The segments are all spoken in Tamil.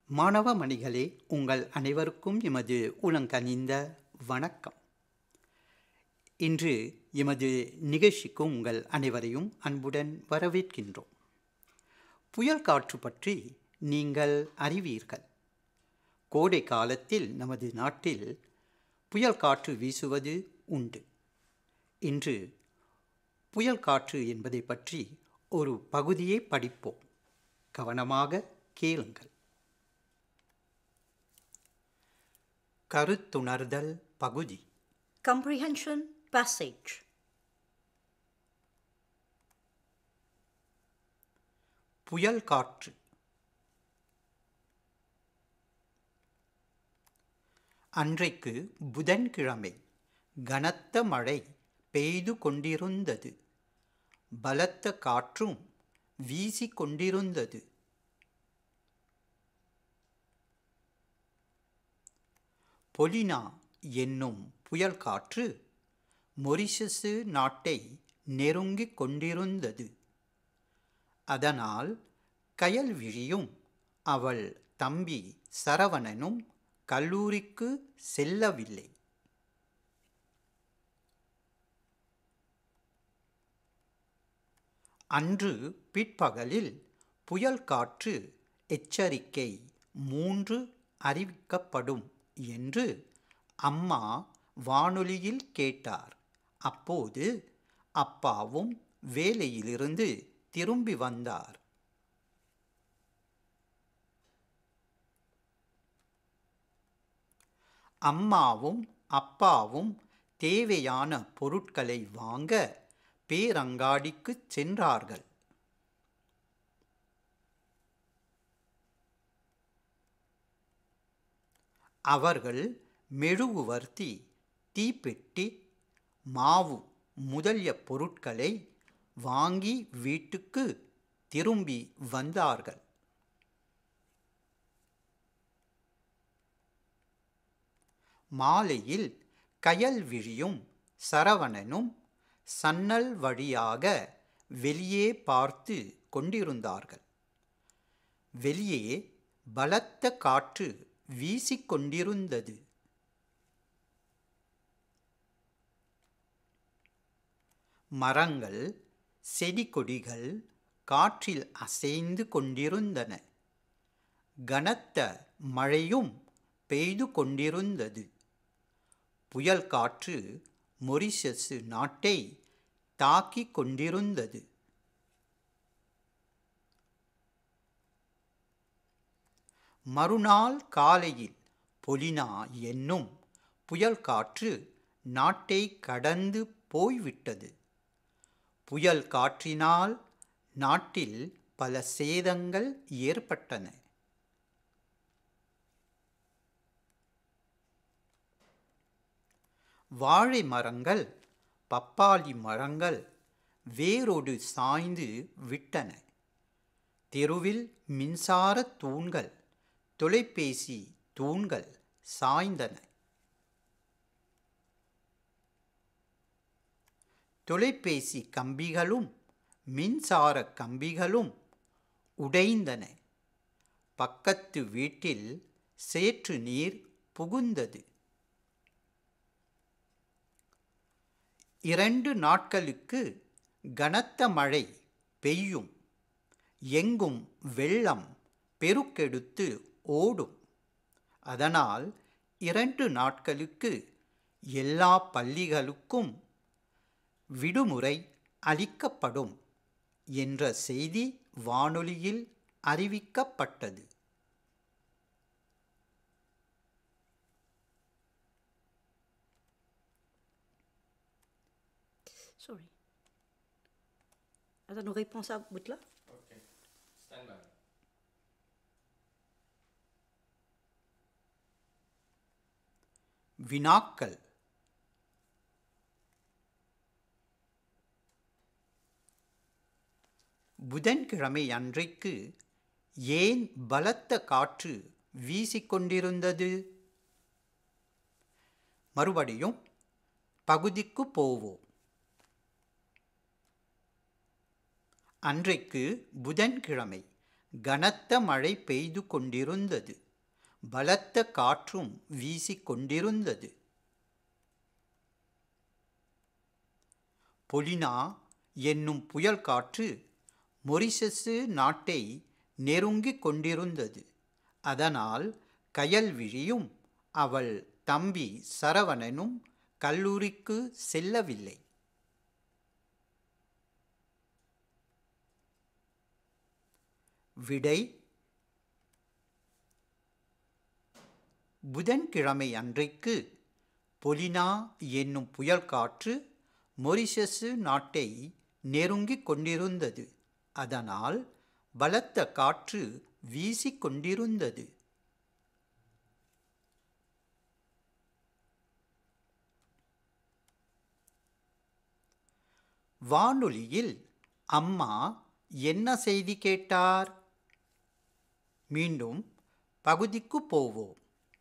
மாணவ மணிகளே உங்கள் அனைவருக்கும் எமது உலங்கனிந்த வணக்கம் இன்று எமது நிகழ்ச்சிக்கு உங்கள் அனைவரையும் அன்புடன் வரவேற்கின்றோம் புயல் காற்று பற்றி நீங்கள் அறிவீர்கள் கோடை காலத்தில் நமது நாட்டில் புயல் காற்று வீசுவது உண்டு இன்று புயல் காற்று என்பதை பற்றி ஒரு பகுதியை படிப்போம் கவனமாக கேளுங்கள் கருத்துணர்தல் பகுதி Comprehension Passage புயல் காற்று அன்றைக்கு புதன்கிழமை கனத்த மழை பெய்து கொண்டிருந்தது பலத்த காற்றும் வீசிக் கொண்டிருந்தது பொலினா என்னும் புயல் காற்று மொரிஷசு நாட்டை நெருங்கிக் கொண்டிருந்தது அதனால் கயல்விழியும் அவள் தம்பி சரவணனும் கல்லூரிக்கு செல்லவில்லை அன்று பிற்பகலில் புயல் காற்று எச்சரிக்கை மூன்று அறிவிக்கப்படும் என்று அம்மா வானொலியில் கேட்டார் அப்போது அப்பாவும் வேலையிலிருந்து திரும்பி வந்தார் அம்மாவும் அப்பாவும் தேவையான பொருட்களை வாங்க பேரங்காடிக்கு சென்றார்கள் அவர்கள் மெழுகுவர்த்தி தீப்பெட்டி மாவு முதலிய பொருட்களை வாங்கி வீட்டுக்கு திரும்பி வந்தார்கள் மாலையில் கயல்விழியும் சரவணனும் சன்னல் வழியாக வெளியே பார்த்து கொண்டிருந்தார்கள் வெளியே பலத்த காற்று வீசிக்கொண்டிருந்தது மரங்கள் செடி கொடிகள் காற்றில் அசைந்து கொண்டிருந்தன கனத்த மழையும் பெய்து கொண்டிருந்தது புயல் காற்று மொரிஷஸ் நாட்டை தாக்கிக் கொண்டிருந்தது மறுநாள் காலையில் பொலினா என்னும் புயல் காற்று நாட்டை கடந்து போய்விட்டது புயல் காற்றினால் நாட்டில் பல சேதங்கள் ஏற்பட்டன வாழை மரங்கள் பப்பாளி மரங்கள் வேரோடு சாய்ந்து விட்டன தெருவில் மின்சார தூண்கள் தொலைபேசி தூண்கள் சாய்ந்தன தொலைபேசி கம்பிகளும் மின்சார கம்பிகளும் உடைந்தன பக்கத்து வீட்டில் சேற்று நீர் புகுந்தது இரண்டு நாட்களுக்கு கனத்த மழை பெய்யும் எங்கும் வெள்ளம் பெருக்கெடுத்து ஓடும் அதனால் இரண்டு நாட்களுக்கு எல்லா பள்ளிகளுக்கும் விடுமுறை அளிக்கப்படும் என்ற செய்தி வானொலியில் அறிவிக்கப்பட்டது Sorry. Est-ce une réponse à bout là Okay. Stand by. வினாக்கள் புதன்கிழமை அன்றைக்கு ஏன் பலத்த காற்று வீசிக்கொண்டிருந்தது மறுபடியும் பகுதிக்கு போவோம் அன்றைக்கு புதன்கிழமை கனத்த மழை பெய்து கொண்டிருந்தது பலத்த காற்றும் வீசிக் கொண்டிருந்தது பொலினா என்னும் புயல் காற்று மொரிசசு நாட்டை நெருங்கிக் கொண்டிருந்தது அதனால் கயல்விழியும் அவள் தம்பி சரவணனும் கல்லூரிக்கு செல்லவில்லை விடை புதன்கிழமை அன்றைக்கு பொலினா என்னும் புயல் காற்று மொரிஷசு நாட்டை நெருங்கிக் கொண்டிருந்தது அதனால் பலத்த காற்று வீசிக் கொண்டிருந்தது வானொலியில் அம்மா என்ன செய்தி கேட்டார் மீண்டும் பகுதிக்கு போவோம்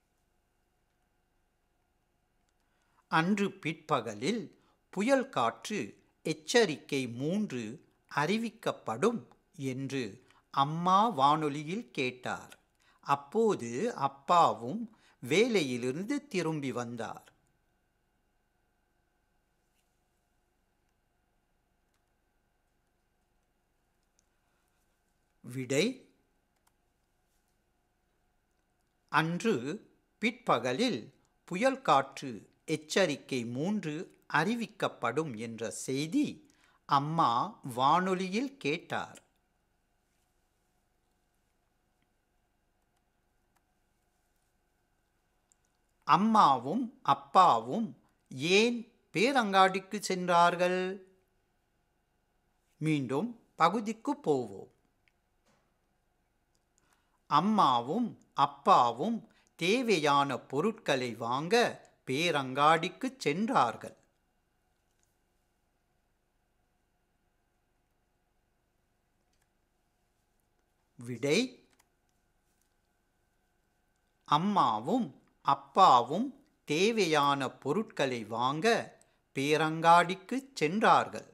அன்று பிற்பகலில் புயல் காற்று எச்சரிக்கை மூன்று அறிவிக்கப்படும் என்று அம்மா வானொலியில் கேட்டார் அப்போது அப்பாவும் வேலையிலிருந்து திரும்பி வந்தார் விடை அன்று பிற்பகலில் புயல் காற்று எச்சரிக்கை மூன்று அறிவிக்கப்படும் என்ற செய்தி அம்மா வானொலியில் கேட்டார் அம்மாவும் அப்பாவும் ஏன் பேரங்காடிக்கு சென்றார்கள் மீண்டும் பகுதிக்கு போவோம் அம்மாவும் அப்பாவும் தேவையான பொருட்களை வாங்க பேரங்காடிக்கு சென்றார்கள் விடை அம்மாவும் அப்பாவும் தேவையான பொருட்களை வாங்க பேரங்காடிக்கு சென்றார்கள்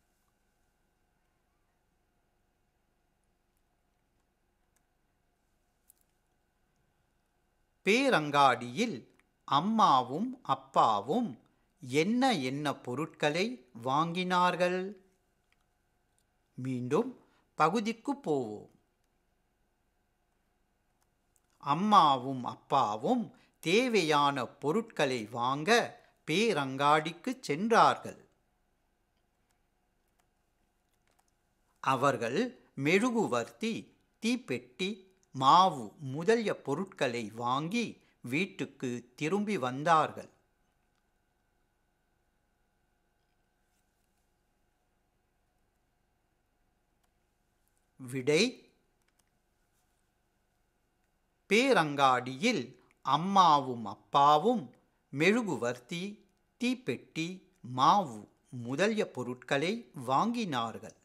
பேரங்காடியில் அம்மாவும் அப்பாவும் என்ன என்ன பொருட்களை வாங்கினார்கள் மீண்டும் பகுதிக்கு போவோம் அம்மாவும் அப்பாவும் தேவையான பொருட்களை வாங்க பேரங்காடிக்கு சென்றார்கள் அவர்கள் மெழுகுவர்த்தி தீப்பெட்டி மாவு முதலிய பொருட்களை வாங்கி வீட்டுக்கு திரும்பி வந்தார்கள் விடை பேரங்காடியில் அம்மாவும் அப்பாவும் மெழுகுவர்த்தி தீப்பெட்டி மாவு முதலிய பொருட்களை வாங்கினார்கள்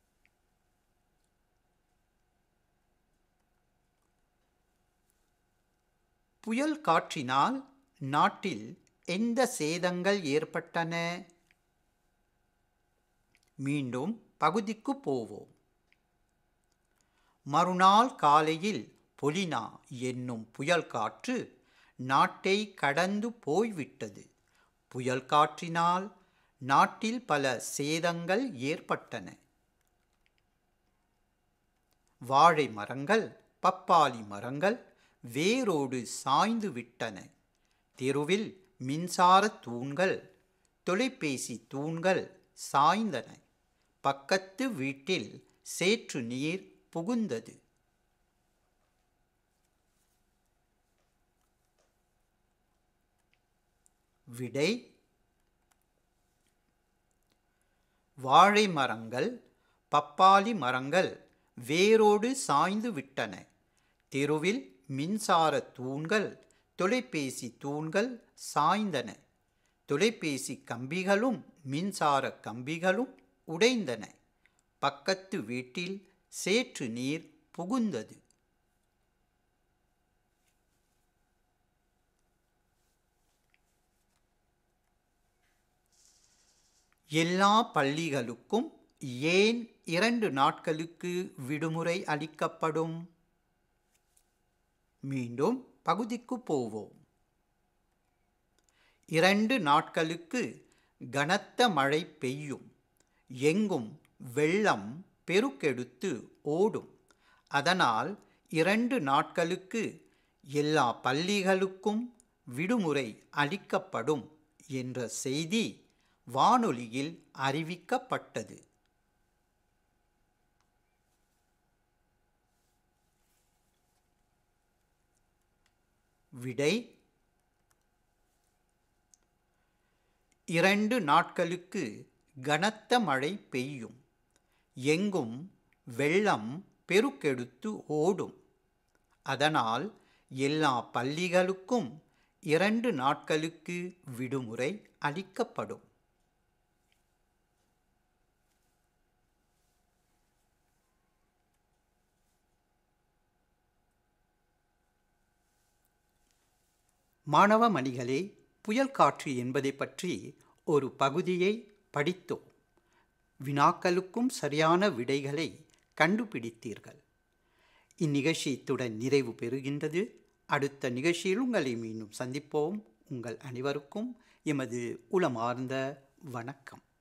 புயல் காற்றினால் நாட்டில் எந்த சேதங்கள் ஏற்பட்டன மீண்டும் பகுதிக்கு போவோம் மறுநாள் காலையில் பொலினா என்னும் புயல் காற்று நாட்டை கடந்து போய்விட்டது புயல் காற்றினால் நாட்டில் பல சேதங்கள் ஏற்பட்டன வாழை மரங்கள் பப்பாளி மரங்கள் வேரோடு சாய்ந்து விட்டன தெருவில் மின்சார தூண்கள் தொலைபேசி தூண்கள் சாய்ந்தன பக்கத்து வீட்டில் சேற்று நீர் புகுந்தது விடை வாழை மரங்கள் பப்பாளி மரங்கள் வேரோடு சாய்ந்து விட்டன தெருவில் மின்சார தூண்கள் தொலைபேசி தூண்கள் சாய்ந்தன தொலைபேசி கம்பிகளும் மின்சார கம்பிகளும் உடைந்தன பக்கத்து வீட்டில் சேற்று நீர் புகுந்தது எல்லா பள்ளிகளுக்கும் ஏன் இரண்டு நாட்களுக்கு விடுமுறை அளிக்கப்படும் மீண்டும் பகுதிக்கு போவோம் இரண்டு நாட்களுக்கு கனத்த மழை பெய்யும் எங்கும் வெள்ளம் பெருக்கெடுத்து ஓடும் அதனால் இரண்டு நாட்களுக்கு எல்லா பள்ளிகளுக்கும் விடுமுறை அளிக்கப்படும் என்ற செய்தி வானொலியில் அறிவிக்கப்பட்டது விடை இரண்டு நாட்களுக்கு கனத்த மழை பெய்யும் எங்கும் வெள்ளம் பெருக்கெடுத்து ஓடும் அதனால் எல்லா பள்ளிகளுக்கும் இரண்டு நாட்களுக்கு விடுமுறை அளிக்கப்படும் மாணவ மணிகளே புயல் காற்று என்பதை பற்றி ஒரு பகுதியை படித்தோம் வினாக்களுக்கும் சரியான விடைகளை கண்டுபிடித்தீர்கள் இந்நிகழ்ச்சி இத்துடன் நிறைவு பெறுகின்றது அடுத்த நிகழ்ச்சியில் உங்களை மீண்டும் சந்திப்போம் உங்கள் அனைவருக்கும் எமது உளமார்ந்த வணக்கம்